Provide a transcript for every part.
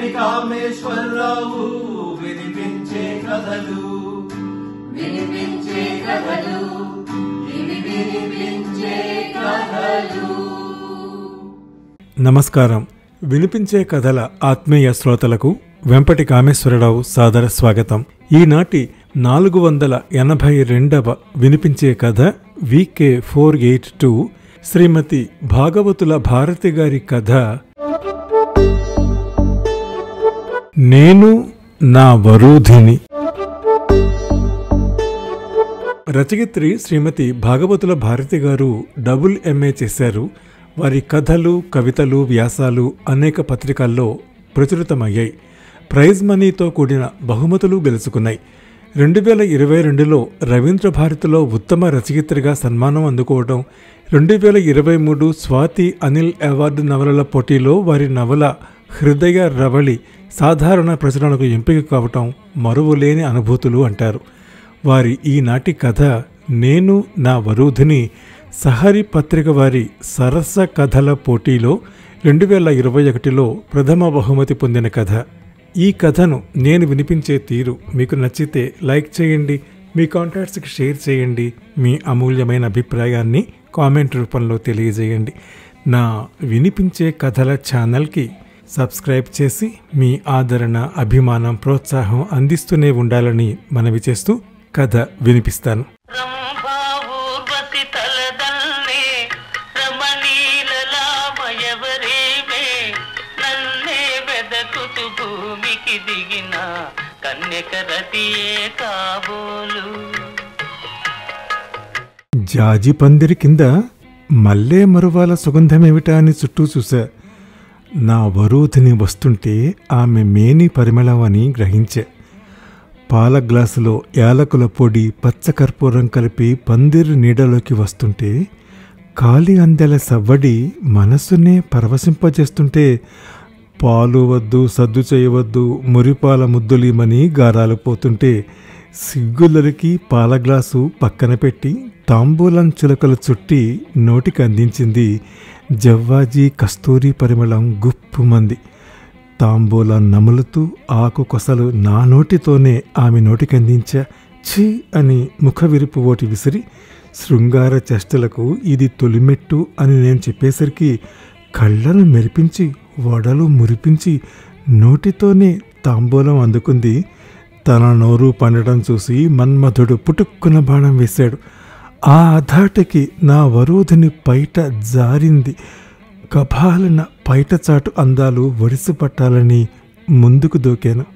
వెంపటి కామేశ్వరరావు వినిపించే కథలు వినిపించే కథలు ఇవి వినిపించే కథలు నమస్కారం వినిపించే కథల ఆత్మీయ శ్రోతలకు వెంపటి కామేశ్వరరావు సాదర స్వాగతం ఈనాటి నాలుగు వందల ఎనభై రెండవ వినిపించే కథ VK four eight two Shrimati Bhagavatula Bharati garu కథ నేను నా వరూధిని రచయిత్రి శ్రీమతి భాగవతుల భారతి గారు డబుల్ ఎంఏ చేశారు వారి కథలు కవితలు వ్యాసాలు అనేక పత్రికల్లో ప్రచురితమయ్యాయి ప్రైజ్ మనీతో కూడిన బహుమతులు గెలుచుకున్నాయి రెండు వేల ఇరవై రెండులో రవీంద్ర భారతిలో ఉత్తమ రచయిత్రిగా సన్మానం అందుకోవడం రెండు వేల ఇరవై మూడు స్వాతి అనిల్ అవార్డు నవలల పోటీలో వారి నవల హృదయ రవళి సాధారణ ప్రచురణకు ఎంపిక కావటం మరువలేని అనుభూతులు అంటారు వారి ఈనాటి కథ నేను నా వరూధిని సహరి పత్రిక వారి సరస కథల పోటీలో రెండు వేల ఇరవై ఒకటిలో ప్రథమ బహుమతి పొందిన కథ ఈ కథను నేను వినిపించే తీరు మీకు నచ్చితే లైక్ చేయండి మీ కాంటాక్ట్స్కి షేర్ చేయండి మీ అమూల్యమైన అభిప్రాయాన్ని కామెంట్ రూపంలో తెలియజేయండి నా వినిపించే కథల ఛానల్కి సబ్స్క్రైబ్ చేసి మీ ఆదరణ అభిమానం ప్రోత్సాహం అందిస్తూనే ఉండాలని మనవి చేస్తూ కథ వినిపిస్తాను రంభా ఊర్వశి తలదన్నే రమణీలలామయవరేమే నన్నే వెదకుతు భూమికి దిగిన కన్యక రతియే కాబోలు జాజి పందిరి కింద మల్లే మరువాల సుగంధమేమిటా అని చుట్టూ చూశా నా వరూధిని వస్తుంటే ఆమె మేని పరిమళం అని గ్రహించా పాల గ్లాసులో యాలకుల పొడి పచ్చకర్పూరం కలిపి పందిరి నీడలోకి వస్తుంటే కాలి అందెల సవ్వడి మనస్సునే పరవశింపజేస్తుంటే పాలు వద్దు సద్దు చేయవద్దు మురిపాల ముద్దులీమని గారాలు పోతుంటే సిగ్గులరికి పాల గ్లాసు పక్కన పెట్టి తాంబూలం చిలకలు చుట్టి నోటికి అందించింది జవ్వాజీ కస్తూరి పరిమళం గుప్పుమంది తాంబూలం నములుతూ ఆకు కొసలు నా నోటితోనే ఆమె నోటికి అందించా ఛీ అని ముఖ విరుపు ఓటి విసిరి శృంగార చేష్టలకు ఇది తొలిమెట్టు అని నేను చెప్పేసరికి కళ్ళను మెరిపించి వడలు మురిపించి నోటితోనే తాంబూలం అందుకుంది తన నోరు పండడం చూసి మన్మధుడు పుటుక్కున బాణం వేశాడు ఆ ధాటికి నా వరూధిని పైట జారింది కపాలిన పైట చాటు అందాలు ఒడిసి పట్టాలని ముందుకు దూకాను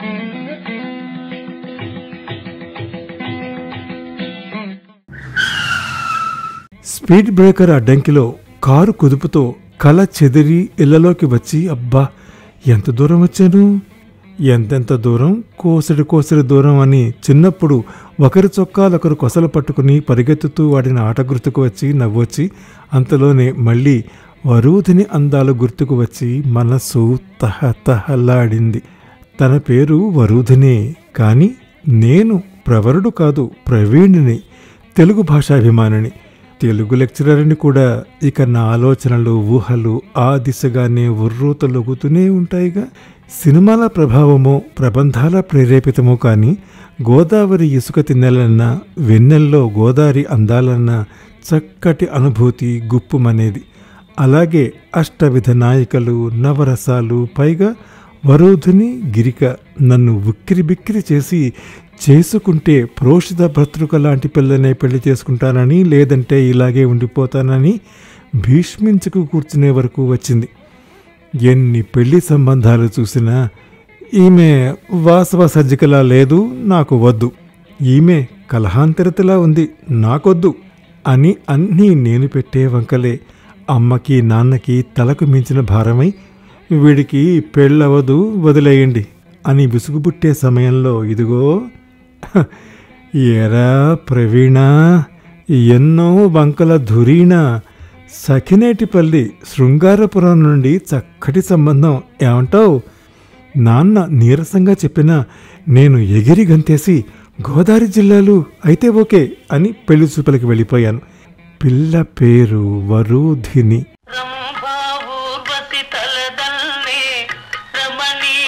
స్పీడ్ బ్రేకర్ అడ్డంకిలో కారు కుదుపుతో కల చెదిరి ఇళ్లలోకి వచ్చి అబ్బా ఎంత దూరం వచ్చాను ఎంతెంత దూరం కోసడి కోసడి దూరం అని చిన్నప్పుడు ఒకరి చొక్కాలొకరు కొసలు పట్టుకుని పరిగెత్తుతూ వాడిన ఆట గుర్తుకు వచ్చి నవ్వొచ్చి అంతలోనే మళ్ళీ వరూధిని అందాలు గుర్తుకు వచ్చి మనస్సు తహతహలాడింది తన పేరు వరూధినే కాని నేను ప్రవరుడు కాదు ప్రవీణుని తెలుగు భాషాభిమానిని తెలుగు లెక్చరర్ని కూడా ఇక నా ఆలోచనలు ఊహలు ఆ దిశగానే ఉర్రూతలొగుతూనే ఉంటాయిగా సినిమాల ప్రభావమో ప్రబంధాల ప్రేరేపితమో కానీ గోదావరి ఇసుక తిన్నెలన్నా వెన్నెల్లో గోదావరి అందాలన్నా చక్కటి అనుభూతి గుప్పుమనేది అలాగే అష్టవిధ నాయికలు నవరసాలు పైగా వరోధుని గిరిక నన్ను ఉక్కిరి బిక్కిరి చేసి చేసుకుంటే ప్రోషిత భర్తృక లాంటి పిల్లనే పెళ్లి చేసుకుంటానని లేదంటే ఇలాగే ఉండిపోతానని భీష్మించుకు కూర్చునే వరకు వచ్చింది ఎన్ని పెళ్లి సంబంధాలు చూసినా ఈమె వాసవ సజ్జికలా లేదు నాకు వద్దు ఈమె కలహాంతరితలా ఉంది నాకొద్దు అని అన్నీ నేను పెట్టే వంకలే అమ్మకి నాన్నకి తలకు మించిన భారమై వీడికి పెళ్ళవదు వదిలేయండి అని విసుగుబుట్టే సమయంలో ఇదిగో హ, ఎరా ప్రవీణ ఎన్నో వంకల ధురీణ సఖినేటిపల్లి శృంగారపురం నుండి చక్కటి సంబంధం ఏమంటావు నాన్న నీరసంగా చెప్పినా నేను ఎగిరి గంతేసి గోదావరి జిల్లాలు అయితే ఓకే అని పెళ్లి చూపులకి వెళ్ళిపోయాను పిల్ల పేరు వరూధిని రంభా ఊర్వశి తలదన్నే రమణీల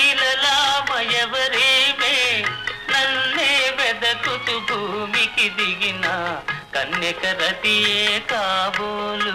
భూమికి దిగిన కన్యక రతియే కాబోలు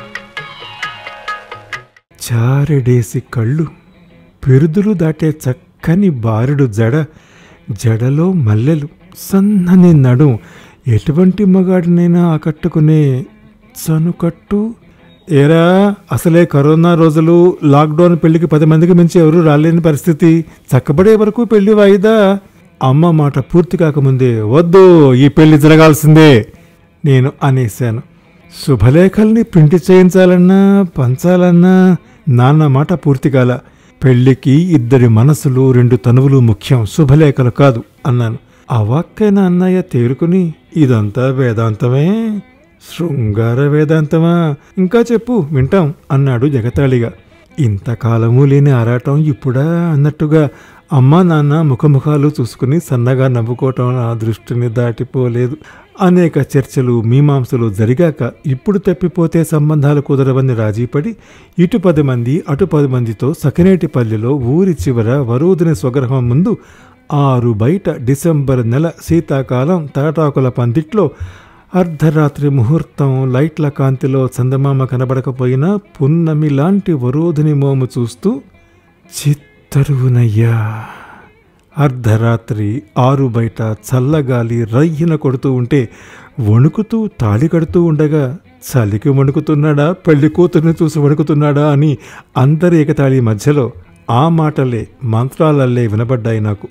చారెడేసి కళ్ళు పెరుదులు దాటే చక్కని బారుడు జడ జడలో మల్లెలు సన్నని నడుం ఎటువంటి మగాడినైనా ఆకట్టుకునే చనుకట్టు ఏరా అసలే కరోనా రోజులు లాక్డౌన్ పెళ్లికి పది మందికి మించి ఎవరూ రాలేని పరిస్థితి చక్కబడే వరకు పెళ్లి వాయిదా అమ్మ మాట పూర్తి కాకముందే వద్దు ఈ పెళ్లి జరగాల్సిందే నేను అనేశాను శుభలేఖల్ని ప్రింట్ చేయించాలన్నా పంచాలన్నా నాన్న మాట పూర్తి కాల పెళ్లికి ఇద్దరి మనసులు రెండు తనువులు ముఖ్యం శుభలేఖలు కాదు అన్నాను అవాక్కైన అన్నయ్య తేరుకుని ఇదంతా వేదాంతమే శృంగార వేదాంతమా ఇంకా చెప్పు వింటాం అన్నాడు జగతాళిగా ఇంతకాలము లేని ఆరాటం ఇప్పుడా అన్నట్టుగా అమ్మా నాన్న ముఖముఖాలు చూసుకుని సన్నగా నవ్వుకోవటం నా దృష్టిని దాటిపోలేదు అనేక చర్చలు మీమాంసలు జరిగాక ఇప్పుడు తప్పిపోతే సంబంధాలు కుదరవని రాజీపడి ఇటు పది మంది అటు పది మందితో సకినేటిపల్లిలో ఊరి చివర వరూదిని స్వగృహం ముందు ఆరు బయట డిసెంబర్ నెల శీతాకాలం తాటాకుల పందిట్లో అర్ధరాత్రి ముహూర్తం లైట్ల కాంతిలో చందమామ కనబడకపోయినా పున్నమి లాంటి వరోధిని మోము చూస్తూ చిత్తరువునయ్యా అర్ధరాత్రి ఆరు బయట చల్లగాలి రయ్యన కొడుతూ ఉంటే వణుకుతూ తాళి కడుతూ ఉండగా చలికి వణుకుతున్నాడా పెళ్లి కూతుర్ని చూసి వణుకుతున్నాడా అని అందరి ఏకతాళి మధ్యలో ఆ మాటలే మంత్రాలల్లే వినబడ్డాయి నాకు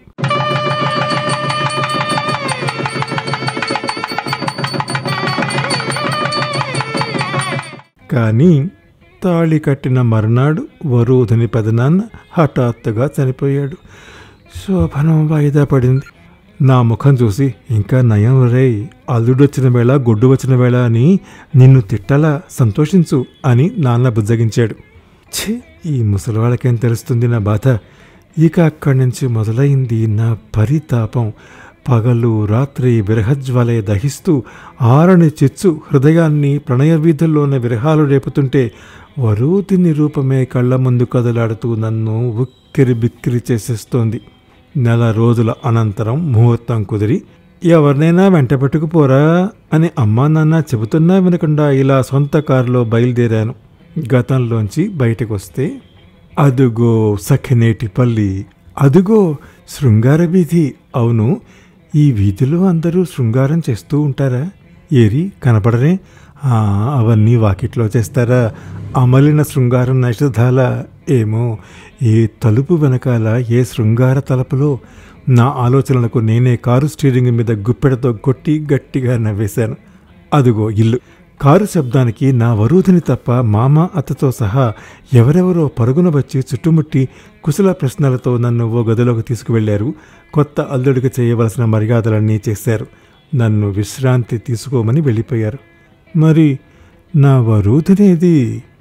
కానీ తాళి కట్టిన మర్నాడు వరూధని పెదనాన్న హఠాత్తుగా చనిపోయాడు శోభనం వాయిదా పడింది నా ముఖం చూసి ఇంకా నయం రే అల్లుడొచ్చిన వేళ గొడ్డు వచ్చిన వేళ అని నిన్ను తిట్టలా సంతోషించు అని నాన్న బుజ్జగించాడు ఛీ ఈ ముసలివాళ్ళకేం తెలుస్తుంది నా బాధ ఇక అక్కడి నుంచి మొదలైంది నా పరితాపం పగలు రాత్రి విరహజ్వాలే దహిస్తూ ఆరని చిచ్చు హృదయాన్ని ప్రణయ వీధుల్లోని విరహాలు రేపుతుంటే వరూతిని రూపమే కళ్ళ ముందు కదలాడుతూ నన్ను ఉక్కిరి బిక్కిరి చేసేస్తోంది నెల రోజుల అనంతరం ముహూర్తం కుదిరి ఎవరినైనా వెంట పెట్టుకుపోరా అని అమ్మా నాన్న చెబుతున్నా వినకుండా ఇలా సొంత కారులో బయలుదేరాను గతంలోంచి బయటకు వస్తే అదుగో సఖినేటిపల్లి అదుగో శృంగార వీధి అవును ఈ వీధిలో అందరూ శృంగారం చేస్తూ ఉంటారా ఏరి కనపడరే ఆ, అవన్నీ వాకిట్లో చేస్తారా అమలిన శృంగారం నైషధాల ఏమో ఏ తలుపు వెనకాల ఏ శృంగార తలుపులో నా ఆలోచనలకు నేనే కారు స్టీరింగ్ మీద గుప్పెడతో కొట్టి గట్టిగా నవ్వేశాను అదుగో ఇల్లు కారు శబ్దానికి నా వరూధిని తప్ప మామ అత్తతో సహా ఎవరెవరో పరుగున వచ్చి చుట్టుముట్టి కుశల ప్రశ్నలతో నన్ను ఓ గదిలోకి తీసుకువెళ్లారు కొత్త అల్లుడికి చేయవలసిన మర్యాదలన్నీ చేశారు నన్ను విశ్రాంతి తీసుకోమని వెళ్ళిపోయారు మరి నా వరూధినేది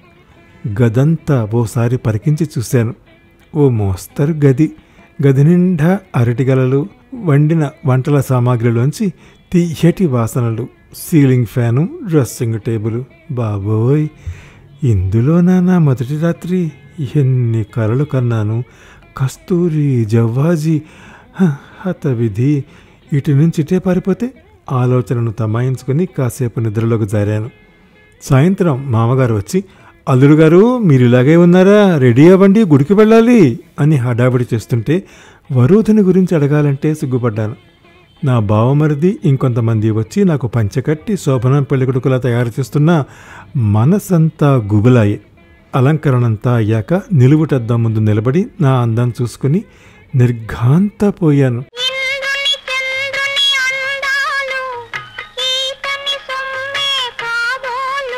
గదంతా ఓసారి పరికించి చూశాను ఓ మోస్తరు గది గది నిండా అరటిగలలు వండిన వంటల సామాగ్రిలోంచి తీయటి వాసనలు సీలింగ్ ఫ్యాను డ్రెస్సింగ్ టేబుల్ బాబోయ్ ఇందులోనా నా మొదటి రాత్రి ఎన్ని కలలు కన్నాను కస్తూరి జవ్వాజీ హ, హతవిధి ఇటు నుంచి ఇటే పారిపోతే ఆలోచనను తమాయించుకుని కాసేపు నిద్రలోకి జారాను సాయంత్రం మామగారు వచ్చి అల్లుడు గారు మీరు ఇలాగే ఉన్నారా రెడీ అవ్వండి గుడికి వెళ్ళాలి అని హడావిడి చేస్తుంటే వరూధని గురించి అడగాలంటే సిగ్గుపడ్డాను నా బావమరిది ఇంకొంతమంది వచ్చి నాకు పంచకట్టి శోభనం పెళ్ళికొడుకులా తయారు చేస్తున్న మనసంతా గుబులాయే అలంకరణంతా అయ్యాక నిలువుటద్దం ముందు నిలబడి నా అందం చూసుకుని నిర్ఘాంతపోయాను ఇంద్రుని చంద్రుని అందాలు ఈతని సొమ్మే కాబోలు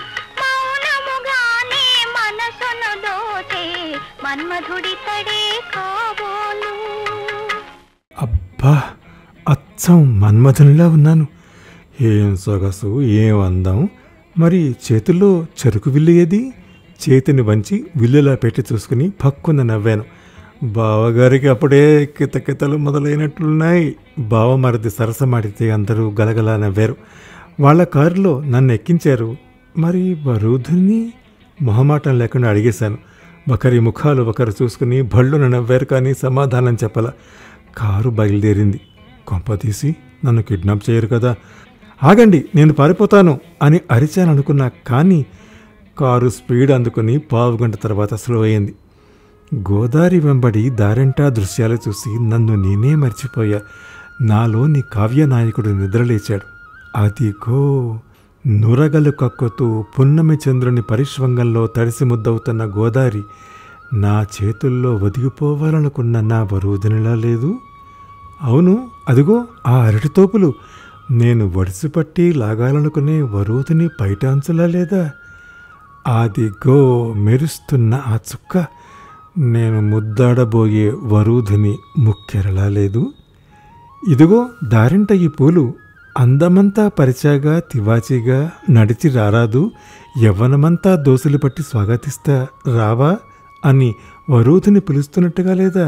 మౌనముగానే మనసును దోచే మన్మధుడి తడే కాబోలు అబ్బా అచ్చం మన్మథునిలా ఉన్నాను ఏం సొగసు ఏం అందం మరి చేతుల్లో చెరుకు విల్లు ఏది చేతిని వంచి విల్లులా పెట్టి చూసుకుని పక్కున నవ్వాను బావగారికి అప్పుడే కితకితలు మొదలైనట్లున్నాయి బావమరిది సరసమాడితే అందరూ గలగలా నవ్వారు వాళ్ళ కారులో నన్ను ఎక్కించారు మరి వరుధుని మొహమాటం లేకుండా అడిగేశాను ఒకరి ముఖాలు ఒకరు చూసుకుని భళ్ళున నవ్వారు కానీ సమాధానం చెప్పల కారు బయలుదేరింది కొంపతీసి నన్ను కిడ్నాప్ చేయరు కదా ఆగండి నేను పారిపోతాను అని అరిచాననుకున్నా కానీ కారు స్పీడ్ అందుకుని పావు గంట తర్వాత స్లో అయింది గోదావరి వెంబడి దారెంటా దృశ్యాలు చూసి నన్ను నేనే మర్చిపోయా నాలోని కావ్యనాయకుడు నిద్రలేచాడు అదిగో నురగలు కక్కుతూ పున్నమి చంద్రుని పరిష్వంగంలో తడిసి ముద్దవుతున్న గోదారి నా చేతుల్లో ఒదిగిపోవాలనుకున్న నా బరువుదినిలా లేదు అవును అదిగో ఆ అరటితోపులు నేను వడిసిపట్టి లాగాలనుకునే వరువుదిని పైటాంచలా లేదా అదిగో మెరుస్తున్న ఆ చుక్క నేను ముద్దాడబోయే వరూధిని ముక్కెరలా లేదు ఇదిగో దారింట ఈ పూలు అందమంతా పరిచాగా తివాచీగా నడిచి రారాదు యవ్వనమంతా దోసులు పట్టి స్వాగతిస్తా రావా అని వరూధిని పిలుస్తున్నట్టుగా లేదా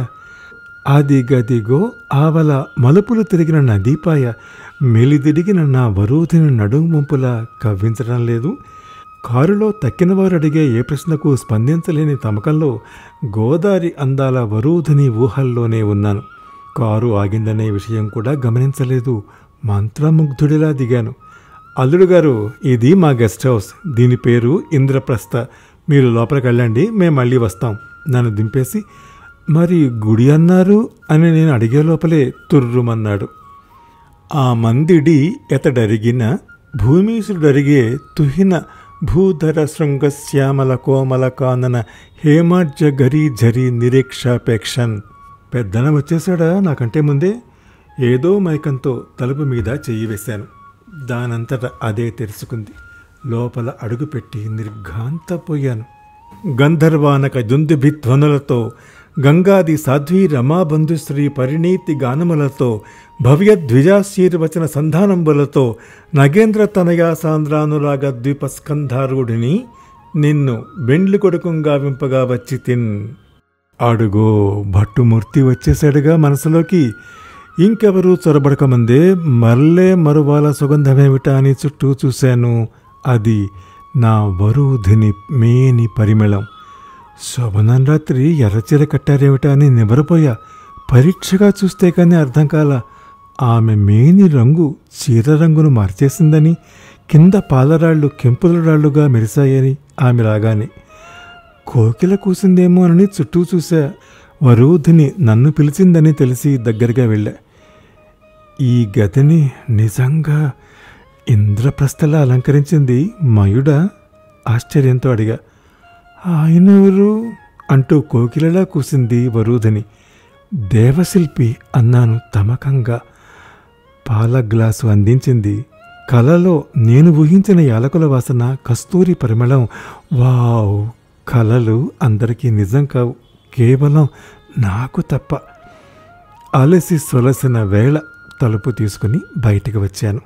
అదిగదిగో ఆవల మలుపులు తిరిగిన నదీపాయ మెలిదిరిగిన నా వరూధిని నడుము ముంపులా కవ్వించడం లేదు కారులో తక్కినవారు అడిగే ఏ ప్రశ్నకు స్పందించలేని తమకంలో గోదారి అందాల వరూధిని ఊహల్లోనే ఉన్నాను కారు ఆగిందనే విషయం కూడా గమనించలేదు మంత్రముగ్ధుడిలా దిగాను అల్లుడు గారు ఇది మా గెస్ట్ హౌస్ దీని పేరు ఇంద్రప్రస్థ మీరు లోపలికి వెళ్ళండి మేము మళ్ళీ వస్తాం నన్ను దింపేసి మరి గుడి అన్నారు అని నేను అడిగే లోపలే తుర్రుమన్నాడు ఆ మందిడి ఎతడరిగిన భూమీసుడరిగే తుహిన భూధర శృంగశ్యామల కోమల కానన హేమాడ్జ గరీ జరి నిరీక్షాపేక్షన్ పెద్దన వచ్చేసాడా నాకంటే ముందే ఏదో మైకంతో తలుపు మీద చెయ్యి వేశాను దానంతట అదే తెరుచుకుంది లోపల అడుగుపెట్టి నిర్ఘాంతపోయాను గంధర్వానక దుందుభిధ్వనులతో గంగాది సాధ్వీ రమాబంధుశ్రీ పరిణీతి గానములతో భవ్య ద్విజాశీర్వచన సంధానంబులతో నగేంద్ర తనయా సాంద్రానురాగ ద్వీపస్కంధారూఢిని నిన్ను బెండ్లి కొడుకుంగా వింపగా వచ్చి తిన్ అడుగో భట్టుమూర్తి వచ్చేశాడుగా మనసులోకి ఇంకెవరూ చొరబడకముందే మర్లే మరువాల సుగంధమేమిటా అని చుట్టూ చూశాను అది నా వరూధిని మేని పరిమళం శోభనం రాత్రి ఎర్రచీర కట్టారేమిటా అని నివ్వరపోయా పరీక్షగా చూస్తే కానీ అర్థం కాల ఆమె మేని రంగు చీర రంగును మార్చేసిందని కింద పాలరాళ్ళు కెంపుల రాళ్లుగా మెరిశాయని ఆమె రాగానే కోకిల కూసిందేమోనని చుట్టూ చూశా వరూధిని నన్ను పిలిచిందని తెలిసి దగ్గరగా వెళ్ళా ఈ గదిని నిజంగా ఇంద్రప్రస్థలా అలంకరించింది మయుడా ఆశ్చర్యంతో అడిగా ఆయనెవరు అంటూ కోకిలలా కూసింది వరూధిని దేవశిల్పి అన్నాను తమకంగా పాల గ్లాసు అందించింది కలలో నేను ఊహించిన యాలకుల వాసన కస్తూరి పరిమళం వావ్ కలలు అందరికీ నిజం కావు కేవలం నాకు తప్ప అలసి సొలసిన వేళ తలుపు తీసుకుని బయటికి వచ్చాను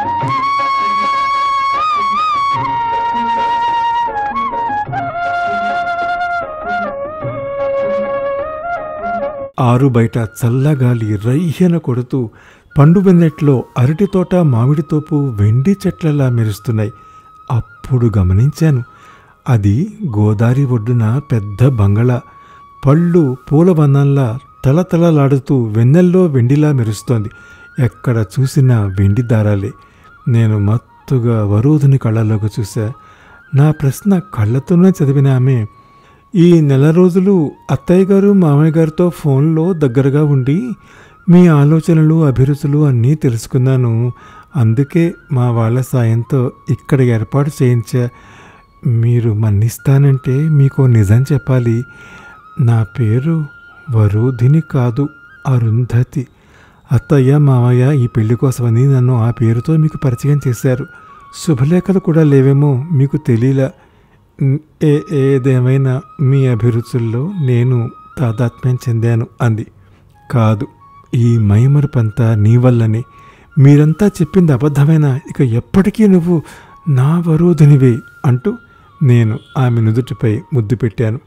ఆరు బయట చల్లగాలి రయ్యన కొడుతూ పండు వెన్నెట్లో అరటి తోట మామిడి తోపు వెండి చెట్లలా మెరుస్తున్నాయి అప్పుడు గమనించాను అది గోదారి ఒడ్డున పెద్ద బంగళా పళ్ళు పూలవనంలా తలతలలాడుతూ వెన్నెల్లో వెండిలా మెరుస్తోంది ఎక్కడ చూసినా వెండి దారాలే నేను మత్తుగా వరూధుని కళ్ళలోకి చూశా నా ప్రశ్న కళ్ళతోనే చదివిన ఆమె ఈ నెల రోజులు అత్తయ్య గారు మామయ్య గారితో ఫోన్లో దగ్గరగా ఉండి మీ ఆలోచనలు అభిరుచులు అన్నీ తెలుసుకున్నాను అందుకే మా వాళ్ళ సాయంతో ఇక్కడ ఏర్పాటు చేయించా మీరు మన్నిస్తానంటే మీకు నిజం చెప్పాలి నా పేరు వరూధిని కాదు అరుంధతి అత్తయ్య మామయ్య ఈ పెళ్లి కోసమని నన్ను ఆ పేరుతో మీకు పరిచయం చేశారు శుభలేఖలు కూడా లేవేమో మీకు తెలియలా న్- ఏ ఏదేమైనా మీ అభిరుచుల్లో నేను తాదాత్మ్యం చెందాను అంది కాదు ఈ మైమరుపంతా నీ వల్లనే మీరంతా చెప్పింది అబద్ధమైన ఇక ఎప్పటికీ నువ్వు నా వరోధునివే అంటూ నేను ఆమె నుదుటిపై ముద్దు పెట్టాను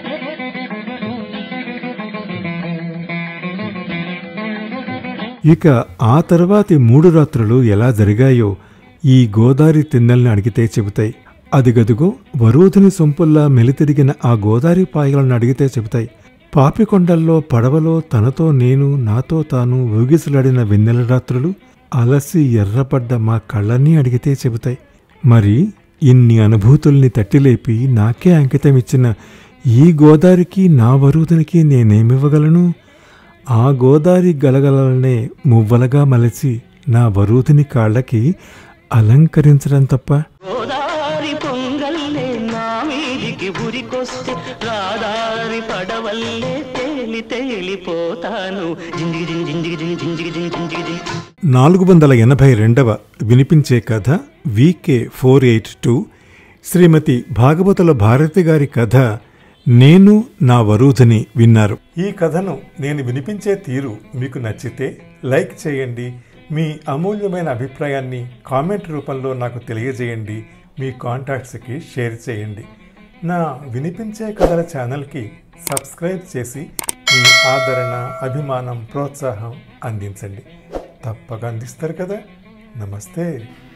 ఇక ఆ తర్వాతి మూడు రాత్రులు ఎలా జరిగాయో ఈ గోదారి తిన్నెల్ని అడిగితే చెబుతాయి అదిగదుగో వరూధిని సొంపుల్లా మెలితిరిగిన ఆ గోదారి పాయలను అడిగితే చెబుతాయి పాపికొండల్లో పడవలో తనతో నేను నాతో తాను ఊగిసలాడిన వెన్నెల రాత్రులు అలసి ఎర్రపడ్డ మా కళ్ళన్నీ అడిగితే చెబుతాయి మరి ఇన్ని అనుభూతుల్ని తట్టిలేపి నాకే అంకితం ఇచ్చిన ఈ గోదారికి నా వరుదునికి నేనేమివ్వగలను ఆ గోదారి గలగలనే మువ్వలగా మలచి నా వరుదిని కాళ్ళకి అలంకరించడం తప్ప గోదారి పొంగల్లే నా మీదికి ఉరికొస్తే రాదారి పడవల్లే తేలి తేలిపోతాను జింజిగి జింగి జింజిగి జింగి జింజిగి జింగి జింజిగి జింగి నాలుగు వందల ఎనభై రెండవ వినిపించే కథ VK four eight two Shrimati Bhagavatula Bharati garu కథ నేను నా వరూధని విన్నారు ఈ కథను నేను వినిపించే తీరు మీకు నచ్చితే లైక్ చేయండి మీ అమూల్యమైన అభిప్రాయాన్ని కామెంట్ రూపంలో నాకు తెలియజేయండి మీ కాంటాక్ట్స్కి షేర్ చేయండి నా వినిపించే కథల ఛానల్కి సబ్స్క్రైబ్ చేసి మీ ఆదరణ అభిమానం ప్రోత్సాహం అందించండి తప్పక అందిస్తారు కదా నమస్తే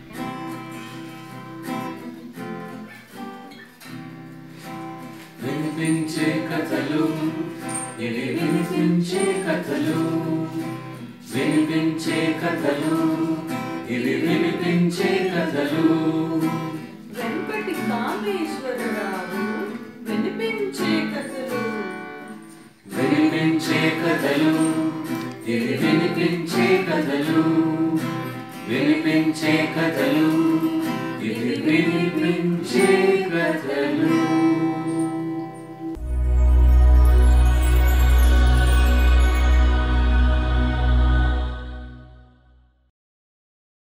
వినిపించే కథలు ఇవి వినిపించే కథలు వినిపించే కథలు ఇవి వినిపించే కథలు వెంపటి కామేశ్వరరావు వినిపించే కథలు వినిపించే కథలు ఇవి వినిపించే కథలు వినిపించే కథలు ఇవి వినిపించే కథలు